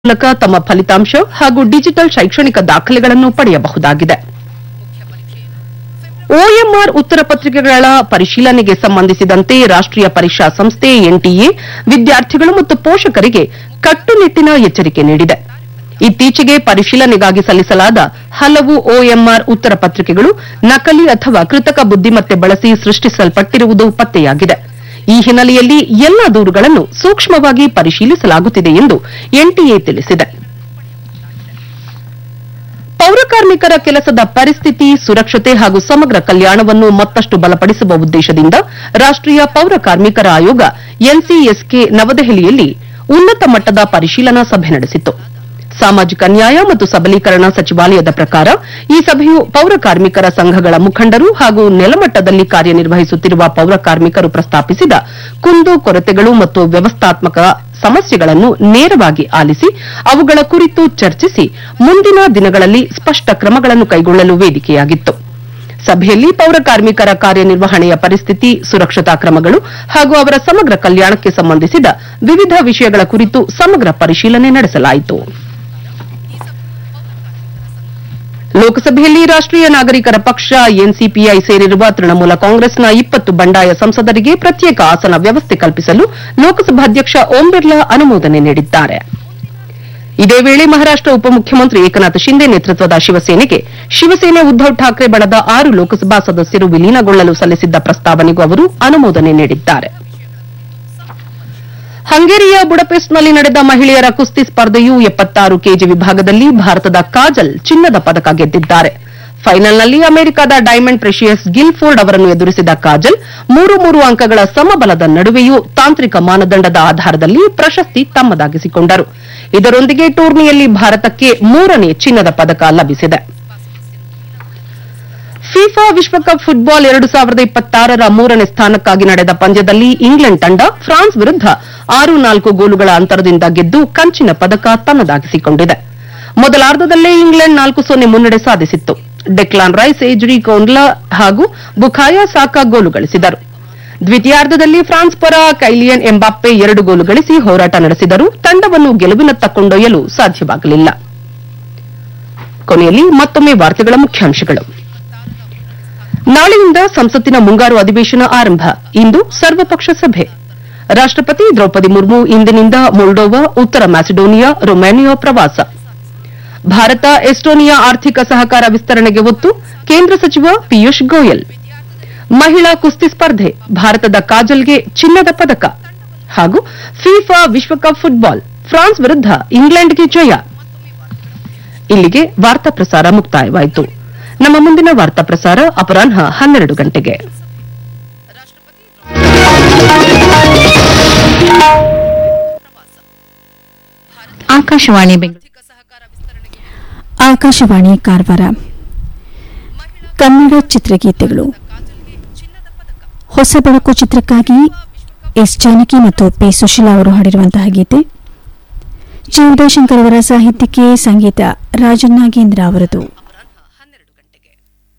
ಮೂಲಕ ತಮ್ಮ ಫಲಿತಾಂಶ ಹಾಗೂ ಡಿಜಿಟಲ್ ಶೈಕ್ಷಣಿಕ ದಾಖಲೆಗಳನ್ನು ಪಡೆಯಬಹುದಾಗಿದೆ ಓಎಂಆರ್ ಉತ್ತರ ಪತ್ರಿಕೆಗಳ ಪರಿಶೀಲನೆಗೆ ಸಂಬಂಧಿಸಿದಂತೆ ರಾಷ್ಟೀಯ ಪರೀಕ್ಷಾ ಸಂಸ್ಥೆ ಎನ್ಟಿಎ ವಿದ್ಯಾರ್ಥಿಗಳು ಮತ್ತು ಪೋಷಕರಿಗೆ ಕಟ್ಟುನಿಟ್ಟಿನ ಎಚ್ಚರಿಕೆ ನೀಡಿದೆ ಇತ್ತೀಚೆಗೆ ಪರಿಶೀಲನೆಗಾಗಿ ಸಲ್ಲಿಸಲಾದ ಹಲವು ಓಎಂಆರ್ ಉತ್ತರ ಪತ್ರಿಕೆಗಳು ನಕಲಿ ಅಥವಾ ಕೃತಕ ಬುದ್ದಿಮತ್ತೆ ಬಳಸಿ ಸೃಷ್ಟಿಸಲ್ಪಟ್ಟಿರುವುದು ಪತ್ತೆಯಾಗಿದೆ ಈ ಹಿನ್ನೆಲೆಯಲ್ಲಿ ಎಲ್ಲಾ ದೂರುಗಳನ್ನು ಸೂಕ್ಷ್ಮವಾಗಿ ಪರಿಶೀಲಿಸಲಾಗುತ್ತಿದೆ ಎಂದು ಎನ್ಟಿಎ ತಿಳಿಸಿದೆ ಪೌರಕಾರ್ಮಿಕರ ಕೆಲಸದ ಪರಿಸ್ಥಿತಿ ಸುರಕ್ಷತೆ ಹಾಗೂ ಸಮಗ್ರ ಕಲ್ಯಾಣವನ್ನು ಮತ್ತಷ್ಟು ಬಲಪಡಿಸುವ ಉದ್ದೇಶದಿಂದ ರಾಷ್ಟೀಯ ಪೌರ ಕಾರ್ಮಿಕರ ಆಯೋಗ ಎನ್ಸಿಎಸ್ಕೆ ನವದೆಹಲಿಯಲ್ಲಿ ಉನ್ನತ ಮಟ್ಟದ ಪರಿಶೀಲನಾ ಸಭೆ ನಡೆಸಿತು ಸಾಮಾಜಿಕ ನ್ಯಾಯ ಮತ್ತು ಸಬಲೀಕರಣ ಸಚಿವಾಲಯದ ಪ್ರಕಾರ ಈ ಸಭೆಯು ಪೌರ ಕಾರ್ಮಿಕರ ಸಂಘಗಳ ಮುಖಂಡರು ಹಾಗೂ ನೆಲಮಟ್ಟದಲ್ಲಿ ಕಾರ್ಯನಿರ್ವಹಿಸುತ್ತಿರುವ ಪೌರ ಕಾರ್ಮಿಕರು ಪ್ರಸ್ತಾಪಿಸಿದ ಕುಂದು ಕೊರತೆಗಳು ಮತ್ತು ವ್ಯವಸ್ಥಾತ್ಮಕ ಸಮಸ್ಯೆಗಳನ್ನು ನೇರವಾಗಿ ಆಲಿಸಿ ಅವುಗಳ ಕುರಿತು ಚರ್ಚಿಸಿ ಮುಂದಿನ ದಿನಗಳಲ್ಲಿ ಸ್ಪಷ್ಟ ಕ್ರಮಗಳನ್ನು ಕೈಗೊಳ್ಳಲು ವೇದಿಕೆಯಾಗಿತ್ತು ಸಭೆಯಲ್ಲಿ ಪೌರ ಕಾರ್ಮಿಕರ ಕಾರ್ಯನಿರ್ವಹಣೆಯ ಪರಿಸ್ಥಿತಿ ಸುರಕ್ಷತಾ ಕ್ರಮಗಳು ಹಾಗೂ ಅವರ ಸಮಗ್ರ ಕಲ್ಯಾಣಕ್ಕೆ ಸಂಬಂಧಿಸಿದ ವಿವಿಧ ವಿಷಯಗಳ ಕುರಿತು ಸಮಗ್ರ ಪರಿಶೀಲನೆ ನಡೆಸಲಾಯಿತು ಲೋಕಸಭೆಯಲ್ಲಿ ರಾಷ್ಟೀಯ ನಾಗರಿಕರ ಪಕ್ಷ ಎನ್ಸಿಪಿಐ ಸೇರಿರುವ ತೃಣಮೂಲ ಕಾಂಗ್ರೆಸ್ನ ಇಪ್ಪತ್ತು ಬಂಡಾಯ ಸಂಸದರಿಗೆ ಪ್ರತ್ಯೇಕ ಆಸನ ವ್ಯವಸ್ಥೆ ಕಲ್ಪಿಸಲು ಲೋಕಸಭಾಧ್ಯಕ್ಷ ಓಂ ಬಿರ್ಲಾ ಅನುಮೋದನೆ ನೀಡಿದ್ದಾರೆ ಇದೇ ವೇಳೆ ಮಹಾರಾಷ್ಟ ಉಪಮುಖ್ಯಮಂತ್ರಿ ಏಕನಾಥ್ ಶಿಂದೆ ನೇತೃತ್ವದ ಶಿವಸೇನೆಗೆ ಶಿವಸೇನೆ ಉದ್ದವ್ ಠಾಕ್ರೆ ಬಣದ ಆರು ಲೋಕಸಭಾ ಸದಸ್ಯರು ವಿಲೀನಗೊಳ್ಳಲು ಸಲ್ಲಿಸಿದ್ದ ಪ್ರಸ್ತಾವನೆಗೂ ಅವರು ಅನುಮೋದನೆ ನೀಡಿದ್ದಾರೆ ಹಂಗೇರಿಯ ಬುಡಪೆಸ್ಟ್ನಲ್ಲಿ ನಡೆದ ಮಹಿಳೆಯರ ಕುಸ್ತಿ ಸ್ಪರ್ಧೆಯು ಎಪ್ಪತ್ತಾರು ಕೆಜಿ ವಿಭಾಗದಲ್ಲಿ ಭಾರತದ ಕಾಜಲ್ ಚಿನ್ನದ ಪದಕ ಗೆದ್ದಿದ್ದಾರೆ ಫೈನಲ್ನಲ್ಲಿ ಅಮೆರಿಕದ ಡೈಮಂಡ್ ಪ್ರೆಷಿಯಸ್ ಗಿಲ್ಫೋರ್ಡ್ ಅವರನ್ನು ಎದುರಿಸಿದ ಕಾಜಲ್ ಮೂರು ಮೂರು ಅಂಕಗಳ ಸಮಬಲದ ನಡುವೆಯೂ ತಾಂತ್ರಿಕ ಮಾನದಂಡದ ಆಧಾರದಲ್ಲಿ ಪ್ರಶಸ್ತಿ ತಮ್ಮದಾಗಿಸಿಕೊಂಡರು ಇದರೊಂದಿಗೆ ಟೂರ್ನಿಯಲ್ಲಿ ಭಾರತಕ್ಕೆ ಮೂರನೇ ಚಿನ್ನದ ಪದಕ ಲಭಿಸಿದೆ ಫಿಫಾ ವಿಶ್ವಕಪ್ ಫುಟ್ಬಾಲ್ ಎರಡು ಸಾವಿರದ ಇಪ್ಪತ್ತಾರರ ಮೂರನೇ ಸ್ಥಾನಕ್ಕಾಗಿ ನಡೆದ ಪಂದ್ಯದಲ್ಲಿ ಇಂಗ್ಲೆಂಡ್ ತಂಡ ಫ್ರಾನ್ಸ್ ವಿರುದ್ಧ ಆರು ನಾಲ್ಕು ಗೋಲುಗಳ ಅಂತರದಿಂದ ಗೆದ್ದು ಕಂಚಿನ ಪದಕ ತನ್ನದಾಗಿಸಿಕೊಂಡಿದೆ ಮೊದಲಾರ್ಧದಲ್ಲೇ ಇಂಗ್ಲೆಂಡ್ ನಾಲ್ಕು ಸೊನ್ನೆ ಮುನ್ನಡೆ ಸಾಧಿಸಿತ್ತು ಡೆಕ್ಲಾನ್ ರೈಸ್ ಏಜ್ರಿ ಕೌಂಡ್ಲಾ ಹಾಗೂ ಬುಖಾಯಾ ಸಾಕಾ ಗೋಲು ಗಳಿಸಿದರು ದ್ವಿತೀಯಾರ್ಧದಲ್ಲಿ ಫ್ರಾನ್ಸ್ ಪರ ಕೈಲಿಯನ್ ಎಂಬಾಪ್ಪೆ ಎರಡು ಗೋಲು ಗಳಿಸಿ ಹೋರಾಟ ನಡೆಸಿದರೂ ತಂಡವನ್ನು ಗೆಲುವಿನತ್ತ ಕೊಂಡೊಯ್ಯಲು ಸಾಧ್ಯವಾಗಲಿಲ್ಲ ಕೊನೆಯಲ್ಲಿ ಮತ್ತೊಮ್ಮೆ ವಾರ್ತೆಗಳ ಮುಖ್ಯಾಂಶಗಳು ನಾಳೆಯಿಂದ ಸಂಸತ್ತಿನ ಮುಂಗಾರು ಅಧಿವೇಶನ ಆರಂಭ ಇಂದು ಸರ್ವಪಕ್ಷ ಸಭೆ ರಾಷ್ಟಪತಿ ದ್ರೌಪದಿ ಮುರ್ಮು ಇಂದಿನಿಂದ ಮೊಲ್ಡೋವಾ ಉತ್ತರ ಮ್ಯಾಸಿಡೋನಿಯಾ ರೊಮೇನಿಯಾ ಪ್ರವಾಸ ಭಾರತ ಎಸ್ಟೋನಿಯಾ ಆರ್ಥಿಕ ಸಹಕಾರ ವಿಸ್ತರಣೆಗೆ ಒತ್ತು ಕೇಂದ್ರ ಸಚಿವ ಪಿಯೂಷ್ ಗೋಯಲ್ ಮಹಿಳಾ ಕುಸ್ತಿ ಸ್ಪರ್ಧೆ ಭಾರತದ ಕಾಜಲ್ಗೆ ಚಿನ್ನದ ಪದಕ ಹಾಗೂ ಫಿಫಾ ವಿಶ್ವಕಪ್ ಫುಟ್ಬಾಲ್ ಫ್ರಾನ್ಸ್ ವಿರುದ್ಧ ಇಂಗ್ಲೆಂಡ್ಗೆ ಜಯ ಇಲ್ಲಿಗೆ ವಾರ್ತಾ ಪ್ರಸಾರ ಮುಕ್ತಾಯವಾಯಿತು ನಮ್ಮ ಮುಂದಿನ ವಾರ್ತಾ ಪ್ರಸಾರ ಅಪರಾಹ್ನ ಹನ್ನೆರಡು ಗಂಟೆಗೆ ಆಕಾಶವಾಣಿ ಬೆಂಗಳೂರು ಆಕಾಶವಾಣಿ ಕಾರವಾರ ಕನ್ನಡ ಚಿತ್ರಗೀತೆಗಳು ಹೊಸ ಬೆಳಕು ಚಿತ್ರಕ್ಕಾಗಿ ಎಸ್ ಜಾನಕಿ ಮತ್ತು ಪಿ ಸುಶೀಲಾ ಅವರು ಹಾಡಿರುವಂತಹ ಗೀತೆ ಜಿ ಉದಯಶಂಕರ್ ಅವರ ಸಾಹಿತ್ಯಕ್ಕೆ ಸಂಗೀತ ರಾಜನ್ ನಾಗೇಂದ್ರ ಅವರದು